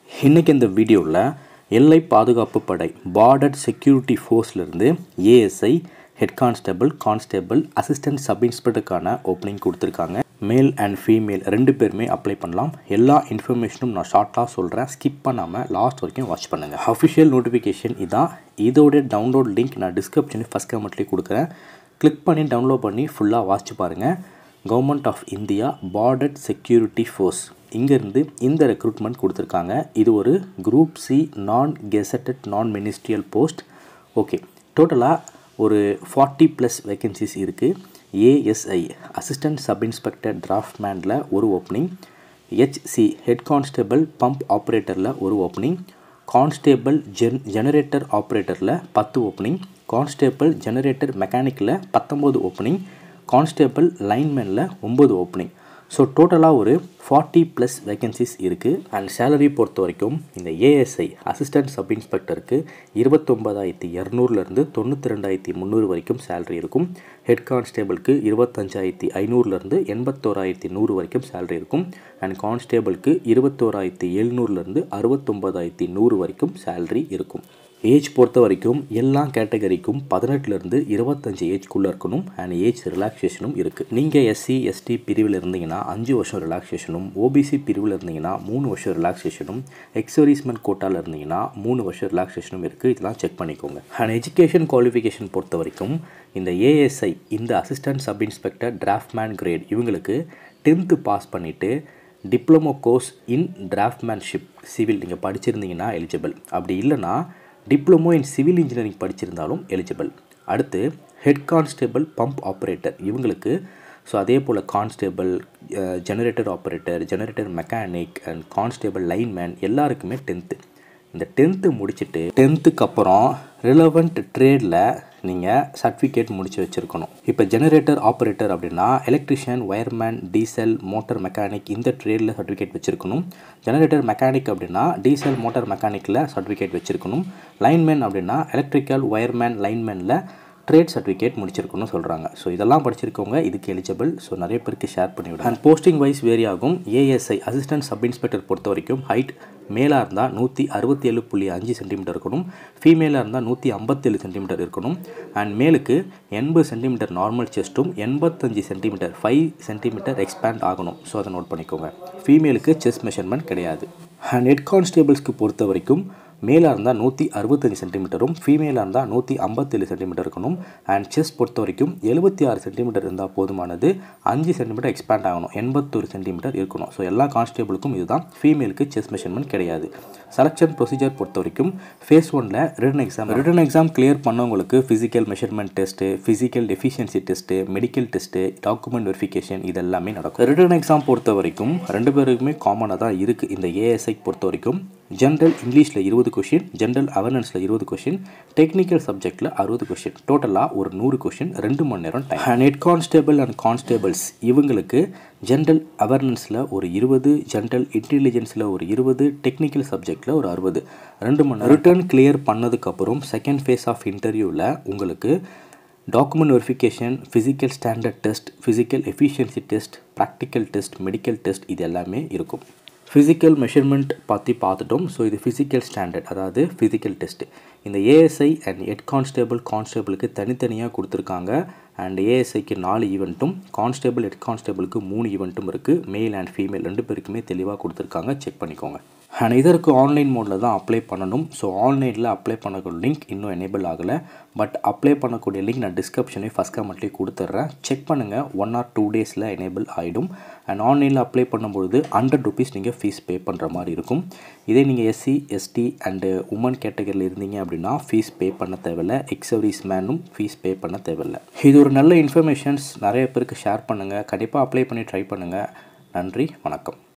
இன்றைக்கி இந்த வீடியோவில் எல்லை பாதுகாப்பு படை பார்டர் செக்யூரிட்டி ஃபோர்ஸ்லேருந்து ASI head constable constable assistant sub இன்ஸ்பெக்டருக்கான ஓப்பனிங் கொடுத்துருக்காங்க மேல் அண்ட் ஃபீமேல் ரெண்டு பேருமே அப்ளை பண்ணலாம் எல்லா இன்ஃபர்மேஷனும் நான் ஷார்ட்டாக சொல்கிறேன் ஸ்கிப் பண்ணாமல் லாஸ்ட் வரைக்கும் வாட்ச் பண்ணுங்கள் அஃபிஷியல் நோட்டிஃபிகேஷன் இதான் இதோட டவுன்லோட் லிங்க் நான் டிஸ்கிரிப்ஷனில் ஃபஸ்ட் கமெண்ட்லேயே கொடுக்குறேன் கிளிக் பண்ணி டவுன்லோட் பண்ணி ஃபுல்லாக வாட்ச் பாருங்கள் government of India border security force இங்கேருந்து இந்த ரெக்ரூட்மெண்ட் கொடுத்துருக்காங்க இது ஒரு group C non gazetted non ministerial post okay டோட்டலாக ஒரு ஃபார்ட்டி ப்ளஸ் வேகன்சிஸ் இருக்குது ஏஎஸ்ஐ அசிஸ்டன்ட் சப் இன்ஸ்பெக்டர் டிராஃப்ட்மேனில் ஒரு opening HC head constable pump ஆப்ரேட்டரில் ஒரு ஓப்பனிங் கான்ஸ்டேபிள் ஜென் ஜெனரேட்டர் ஆப்ரேட்டரில் பத்து ஓப்பனிங் கான்ஸ்டேபிள் ஜெனரேட்டர் மெக்கானிக்கில் பத்தொம்போது ஓப்பனிங் கான்ஸ்டேபிள் லைன்மேனில் ஒம்பது ஓப்பனிங் ஸோ டோட்டலாக ஒரு ஃபார்ட்டி ப்ளஸ் வேகன்சிஸ் இருக்குது அண்ட் சேலரி பொறுத்த வரைக்கும் இந்த ஏஎஸ்ஐ அசிஸ்டன்ட் சப் இன்ஸ்பெக்டருக்கு இருபத்தொம்பதாயிரத்தி இரநூறுலேருந்து தொண்ணூற்றி ரெண்டாயிரத்தி முந்நூறு வரைக்கும் சேலரி இருக்கும் ஹெட் கான்ஸ்டேபிளுக்கு இருபத்தஞ்சாயிரத்தி ஐநூறுலேருந்து எண்பத்தோராயிரத்தி நூறு வரைக்கும் சேலரி இருக்கும் அண்ட் கான்ஸ்டேபிளுக்கு இருபத்தோராயிரத்தி எழுநூறுலேருந்து அறுபத்தொம்பதாயிரத்தி நூறு வரைக்கும் சேலரி இருக்கும் ஏஜ் பொறுத்த வரைக்கும் எல்லா கேட்டகரிக்கும் பதினெட்டுலேருந்து இருபத்தஞ்சி ஏஜ்க்குள்ளே இருக்கணும் அண்ட் ஏஜ் ரிலாக்ஸேஷனும் இருக்குது நீங்கள் எஸ்சி எஸ்டி பிரிவில் இருந்தீங்கன்னா அஞ்சு வருஷம் ரிலாக்ஸேஷனும் ஓபிசி பிரிவில் இருந்தீங்கன்னா மூணு வருஷம் ரிலாக்ஸேஷனும் எக்ஸர்வீஸ்மெண்ட் கோட்டாவில் இருந்தீங்கன்னா மூணு வருஷம் ரிலாக்ஸேஷனும் இருக்குது இதெல்லாம் செக் பண்ணிக்கோங்க அண்ட் எஜுகேஷன் குவாலிஃபிகேஷன் பொறுத்த வரைக்கும் இந்த ஏஎஸ்ஐ இந்த assistant sub inspector draftsman grade இவங்களுக்கு டென்த்து பாஸ் பண்ணிவிட்டு diploma course in draftsmanship civil நீங்கள் படிச்சிருந்தீங்கன்னா எலிஜிபிள் அப்படி இல்லைனா டிப்ளமோ இன் சிவில் இன்ஜினியரிங் படிச்சிருந்தாலும் எலிஜிபிள் அடுத்து ஹெட் கான்ஸ்டேபிள் பம்ப் ஆப்ரேட்டர் இவங்களுக்கு ஸோ அதே போல் constable generator operator generator mechanic and constable lineman எல்லாருக்குமே டென்த்து இந்த டென்த்து முடிச்சுட்டு டென்த்துக்கு அப்புறம் ரிலவெண்ட் ட்ரேடில் நீங்கள் சர்டிஃபிகேட் முடிச்சு வச்சுருக்கணும் இப்போ ஜெனரேட்டர் ஆப்ரேட்டர் அப்படின்னா electrician wireman diesel motor mechanic இந்த ட்ரேடில் சர்டிஃபிகேட் வச்சுருக்கணும் ஜெனரேட்டர் மெக்கானிக் அப்படின்னா டீசல் மோட்டார் மெக்கானிக்கில் சர்டிஃபிகேட் வச்சுருக்கணும் லைன்மேன் அப்படின்னா எலக்ட்ரிக்கல் ஒயர்மேன் லைன்மேனில் ட்ரேட் சர்டிஃபிகேட் முடிச்சிருக்கணும்னு சொல்கிறாங்க ஸோ இதெல்லாம் படிச்சிருக்கவங்க இதுக்கு எலிஜிபிள் ஸோ நிறைய பேருக்கு ஷேர் பண்ணிவிடும் அண்ட் போஸ்டிங் வைஸ் வேரி ஆகும் ஏஎஸ்ஐ அசிஸ்டன்ட் சப் இன்ஸ்பெக்டர் பொறுத்த வரைக்கும் ஹைட் மேலாக இருந்தால் நூற்றி அறுபத்தி ஏழு புள்ளி அஞ்சு சென்டிமீட்டர் இருக்கணும் ஃபீமேலாக இருந்தால் நூற்றி ஐம்பத்தேழு சென்டிமீட்டர் இருக்கணும் அண்ட் மேலுக்கு எண்பது சென்டிமீட்டர் நார்மல் செஸ்ட்டும் எண்பத்தஞ்சு சென்டிமீட்டர் ஃபைவ் சென்டிமீட்டர் எக்ஸ்பேண்ட் ஆகணும் ஸோ அதை நோட் பண்ணிக்கோங்க ஃபீமேலுக்கு செஸ்ட் மெஷர்மெண்ட் கிடையாது அண்ட் ஹெட் கான்ஸ்டேபிள்ஸ்க்கு பொறுத்த வரைக்கும் மேலாக இருந்தால் நூற்றி அறுபத்தஞ்சு சென்டிமீட்டரும் ஃபீமேலாக இருந்தால் நூற்றி ஐம்பத்தேழு சென்டிமீட்டர் இருக்கணும் அண்ட் செஸ்ட் பொறுத்த வரைக்கும் எழுபத்தி ஆறு சென்டிமீட்டர் இருந்தால் போதுமானது அஞ்சு சென்டிமீட்டர் எக்ஸ்பேண்ட் ஆகணும் எண்பத்தொரு சென்டிமீட்டர் இருக்கணும் ஸோ எல்லா கான்ஸ்டேபிளுக்கும் இதுதான் ஃபீமேலுக்கு செஸ்ட் மெஷர்மெண்ட் கிடையாது செலெக்ஷன் ப்ரொசீஜர் பொறுத்த வரைக்கும் ஃபேஸ் ஒனில் written exam written exam clear பண்ணவங்களுக்கு physical measurement test physical deficiency test medical test document verification இது எல்லாமே நடக்கும் ரிட்டன் எக்ஸாம் பொறுத்த வரைக்கும் ரெண்டு பேருக்குமே காமனாக தான் இருக்குது இந்த ஏஎஸ்ஐ பொறுத்த வரைக்கும் ஜென்ரல் இங்கிலீஷில் இருபது கொஷின் ஜென்ரல் அவேர்னஸில் இருபது கொஷின் டெக்னிக்கல் சப்ஜெக்டில் அறுபது கொஷின் டோட்டலாக ஒரு நூறு கொஷின் ரெண்டு மணி நேரம் time and head constable and constables இவங்களுக்கு ஜென்ரல் அவேர்னஸில் ஒரு இருபது ஜென்ரல் இன்டெலிஜென்ஸில் ஒரு இருபது டெக்னிக்கல் சப்ஜெக்டில் ஒரு அறுபது ரெண்டு மணி நேரம் ரிட்டர்ன் கிளியர் பண்ணதுக்கப்புறம் செகண்ட் ஃபேஸ் ஆஃப் இன்டர்வியூவில் உங்களுக்கு document verification physical standard test physical efficiency test practical test medical test இது எல்லாமே இருக்கும் ஃபிசிக்கல் மெஷர்மெண்ட் பற்றி பார்த்துட்டோம் ஸோ இது ஃபிசிக்கல் ஸ்டாண்டர்ட் அதாவது ஃபிசிக்கல் டெஸ்ட்டு இந்த ஏஎஸ்ஐ அண்ட் ஹெட் கான்ஸ்டேபிள் கான்ஸ்டேபிளுக்கு தனித்தனியாக கொடுத்துருக்காங்க அண்ட் ஏஎஸ்ஐக்கு நாலு ஈவெண்ட்டும் கான்ஸ்டேபிள் ஹெட் கான்ஸ்டேபிளுக்கு மூணு ஈவெண்ட்டும் இருக்குது மேல் அண்ட் ஃபீமேல் ரெண்டு பேருக்குமே தெளிவாக கொடுத்துருக்காங்க செக் பண்ணிக்கோங்க அண்ட் இதற்கு ஆன்லைன் மோடில் தான் அப்ளை பண்ணணும் ஸோ ஆன்லைனில் அப்ளை பண்ணக்கூடிய லிங்க் இன்னும் எனேபிள் ஆகலை பட் அப்ளை பண்ணக்கூடிய லிங்க் நான் டிஸ்கிரிப்ஷனே ஃபஸ்ட் கமெண்ட்லேயே கொடுத்துட்றேன் செக் பண்ணுங்கள் ஒன் ஆர் டூ டேஸில் எனேபிள் ஆகிடும் அண்ட் ஆன்லைனில் அப்ளை பண்ணும்பொழுது ஹண்ட்ரட் ருபீஸ் நீங்கள் ஃபீஸ் பே பண்ணுற மாதிரி இருக்கும் இதே நீங்கள் எஸ்சி எஸ்டி அண்டு உமன் கேட்டகரியில் இருந்தீங்க அப்படின்னா ஃபீஸ் பே பண்ண தேவையில்லை எக்ஸவரிஸ் மேனும் ஃபீஸ் பே பண்ண தேவையில்லை இது ஒரு நல்ல இன்ஃபர்மேஷன்ஸ் நிறைய பேருக்கு ஷேர் பண்ணுங்கள் கண்டிப்பாக அப்ளை பண்ணி ட்ரை பண்ணுங்கள் நன்றி வணக்கம்